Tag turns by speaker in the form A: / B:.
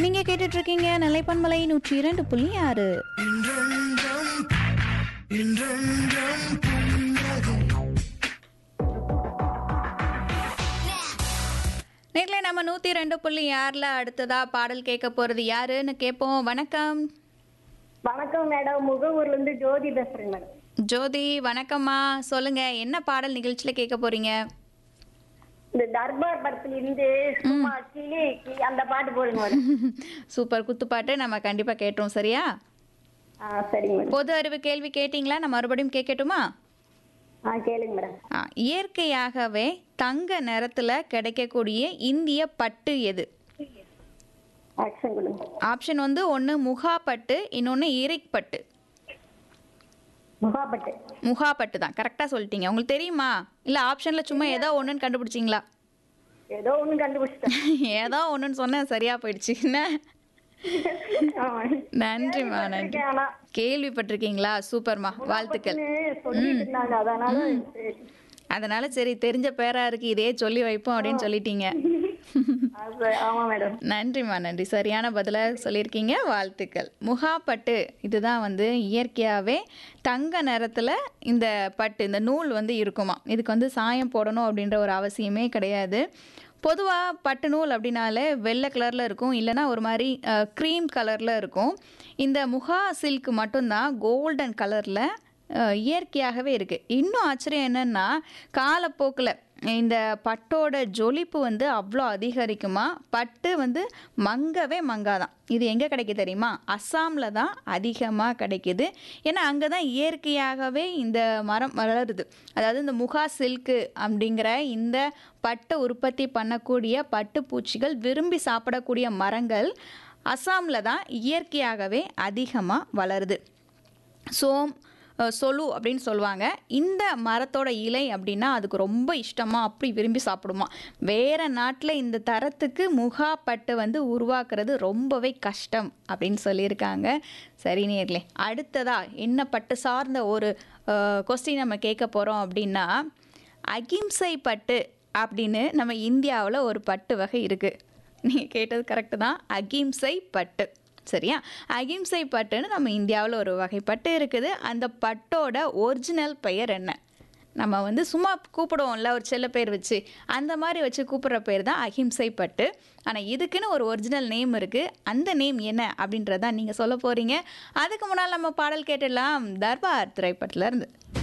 A: நீங்க கேட்டுட்டு இருக்கீங்க நிலைப்பன்மலை நூற்றி இரண்டு புள்ளி ஆறு நேர்ல நம்ம நூத்தி ரெண்டு புள்ளி ஆறுல அடுத்ததா பாடல் கேட்க போறது யாருன்னு கேட்போம் வணக்கம்
B: வணக்கம் மேடம் முகவூர்ல இருந்து ஜோதி பேசுறேன் மேடம்
A: ஜோதி வணக்கம்மா சொல்லுங்க என்ன பாடல் நிகழ்ச்சியில கேட்க போறீங்க
B: இந்த தர்பார் படத்துல இருந்து சும்மா கிளி கிளி அந்த பாட்டு போடுங்க மேடம்
A: சூப்பர் குத்துப்பாட்டு நம்ம கண்டிப்பா கேட்டோம் சரியா
B: ஆ சரிங்க மேடம்
A: பொது அறிவு கேள்வி கேட்டிங்களா நான் மறுபடியும் கேட்கட்டுமா
B: ஆ கேளுங்க மேடம்
A: ஆ, இயற்கையாகவே தங்க நிறத்துல கிடைக்கக்கூடிய இந்திய பட்டு எது
B: ஆக்ஷன் கொடுங்க
A: ஆப்ஷன் வந்து ஒன்று முகா பட்டு இன்னொன்று இரிக் பட்டு
B: முகாப்பட்டு
A: முகா பட்டு தான் கரெக்டாக சொல்லிட்டீங்க உங்களுக்கு தெரியுமா இல்லை ஆப்ஷனில் சும்மா ஏதோ ஒன்றுன்னு கண்டுபிடிச்சிங்களா
B: ஏதோ ஒண்ணு கண்டுபிடிச்சிட்டேன்
A: ஏதோ ஒன்றுன்னு சொன்னேன் சரியா போயிடுச்சு என்ன
B: ஆமா.
A: நன்றிம்மா நன்றி
B: இருக்கேன் ஆனா
A: கேள்விப்பட்டிருக்கீங்களா சூப்பர்மா வாழ்த்துக்கள்
B: முகாப்பட்டுன்னு சொல்லிட்டு இருந்தாங்க அதனால சரி.
A: அதனால சரி தெரிஞ்ச பேரா இருக்கு இதே சொல்லி வைப்போம் அப்படின்னு சொல்லிட்டீங்க
B: அது ஆமா மேடம்
A: நன்றிம்மா நன்றி சரியான பதிலை சொல்லியிருக்கீங்க வாழ்த்துக்கள் முகாப்பட்டு இதுதான் வந்து இயற்கையாகவே தங்க நிறத்தில் இந்த பட்டு இந்த நூல் வந்து இருக்குமா இதுக்கு வந்து சாயம் போடணும் அப்படின்ற ஒரு அவசியமே கிடையாது பொதுவாக பட்டு நூல் அப்படின்னாலே வெள்ளை கலரில் இருக்கும் இல்லைன்னா ஒரு மாதிரி க்ரீம் கலரில் இருக்கும் இந்த முகா சில்க் மட்டும்தான் கோல்டன் கலரில் இயற்கையாகவே இருக்குது இன்னும் ஆச்சரியம் என்னென்னா காலப்போக்கில் இந்த பட்டோட ஜொலிப்பு வந்து அவ்வளோ அதிகரிக்குமா பட்டு வந்து மங்கவே மங்காதான் இது எங்கே கிடைக்குது தெரியுமா அஸ்ஸாமில் தான் அதிகமாக கிடைக்குது ஏன்னா அங்கே தான் இயற்கையாகவே இந்த மரம் வளருது அதாவது இந்த முகா சில்க்கு அப்படிங்கிற இந்த பட்டை உற்பத்தி பண்ணக்கூடிய பட்டுப்பூச்சிகள் விரும்பி சாப்பிடக்கூடிய மரங்கள் அஸ்ஸாமில் தான் இயற்கையாகவே அதிகமாக வளருது சோம் அஹ், சொலு அப்படின்னு சொல்லுவாங்க இந்த மரத்தோட இலை அப்படின்னா அதுக்கு ரொம்ப இஷ்டமாக அப்படி விரும்பி சாப்பிடுமா வேறு நாட்டில் இந்த தரத்துக்கு முகா பட்டு வந்து உருவாக்குறது ரொம்பவே கஷ்டம் அப்படின்னு சொல்லியிருக்காங்க சரி நேர்லே அடுத்ததா என்ன பட்டு சார்ந்த ஒரு கொஸ்டின் நம்ம கேட்க போகிறோம் அப்படின்னா அகிம்சை பட்டு அப்படின்னு நம்ம இந்தியாவில் ஒரு பட்டு வகை இருக்குது நீங்கள் கேட்டது கரெக்டு தான் அகிம்சை பட்டு சரியா அகிம்சை பட்டுன்னு நம்ம இந்தியாவில் ஒரு வகை பட்டு இருக்குது அந்த பட்டோட ஒரிஜினல் பெயர் என்ன நம்ம வந்து சும்மா கூப்பிடுவோம்ல ஒரு செல்ல பேர் வச்சு அந்த மாதிரி வச்சு கூப்பிடுற பேர் தான் அகிம்சை பட்டு ஆனால் இதுக்குன்னு ஒரு ஒரிஜினல் நேம் இருக்குது அந்த நேம் என்ன அப்படின்றதான் நீங்கள் சொல்ல போகிறீங்க அதுக்கு முன்னால் நம்ம பாடல் கேட்டுடலாம் தர்பார் திரைப்பட்டிலேருந்து